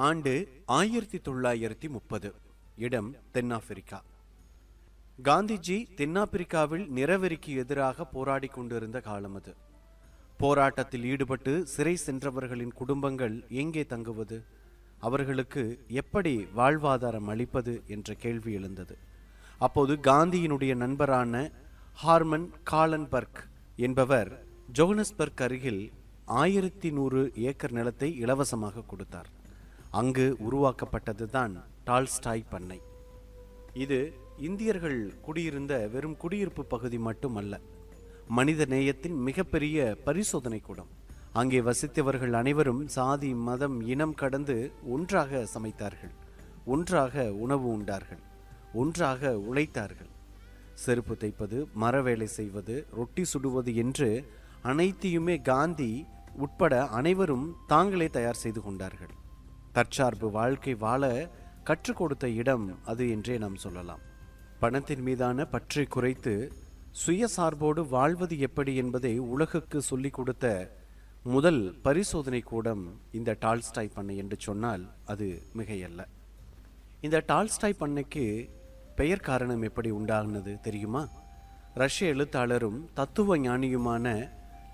ஆண்டு ஆயிரத்தி தொள்ளாயிரத்தி முப்பது இடம் தென்னாப்பிரிக்கா காந்திஜி தென்னாப்பிரிக்காவில் நிறவெறிக்கு எதிராக போராடி கொண்டிருந்த காலம் அது போராட்டத்தில் ஈடுபட்டு சிறை சென்றவர்களின் குடும்பங்கள் எங்கே தங்குவது அவர்களுக்கு எப்படி வாழ்வாதாரம் அளிப்பது என்ற கேள்வி எழுந்தது அப்போது காந்தியினுடைய நண்பரான ஹார்மன் காலன்பர்க் என்பவர் ஜோகனஸ்பர்க் அருகில் ஆயிரத்தி நூறு ஏக்கர் நிலத்தை இலவசமாக கொடுத்தார் அங்கு உருவாக்கப்பட்டதுதான் டால்ஸ்டாய் பண்ணை இது இந்தியர்கள் குடியிருந்த வெறும் குடியிருப்பு பகுதி மட்டுமல்ல மனித நேயத்தின் மிகப்பெரிய பரிசோதனை கூடம் அங்கே வசித்தவர்கள் அனைவரும் சாதி மதம் இனம் கடந்து ஒன்றாக சமைத்தார்கள் ஒன்றாக உணவு உண்டார்கள் ஒன்றாக உழைத்தார்கள் செருப்பு தைப்பது மரவேலை செய்வது ரொட்டி சுடுவது என்று அனைத்தையுமே காந்தி உட்பட அனைவரும் தாங்களே தயார் செய்து கொண்டார்கள் தற்சார்பு வாழ்க்கை வாழ கற்றுக் கொடுத்த இடம் அது என்றே நாம் சொல்லலாம் பணத்தின் மீதான பற்றை குறைத்து சுயசார்போடு வாழ்வது எப்படி என்பதை உலகுக்கு சொல்லிக் கொடுத்த முதல் பரிசோதனை கூடம் இந்த டால்ஸ்டாய் பண்ணை என்று சொன்னால் அது மிகையல்ல இந்த டால்ஸ்டாய் பண்ணைக்கு பெயர் காரணம் எப்படி உண்டாகினது தெரியுமா ரஷ்ய எழுத்தாளரும் தத்துவ ஞானியுமான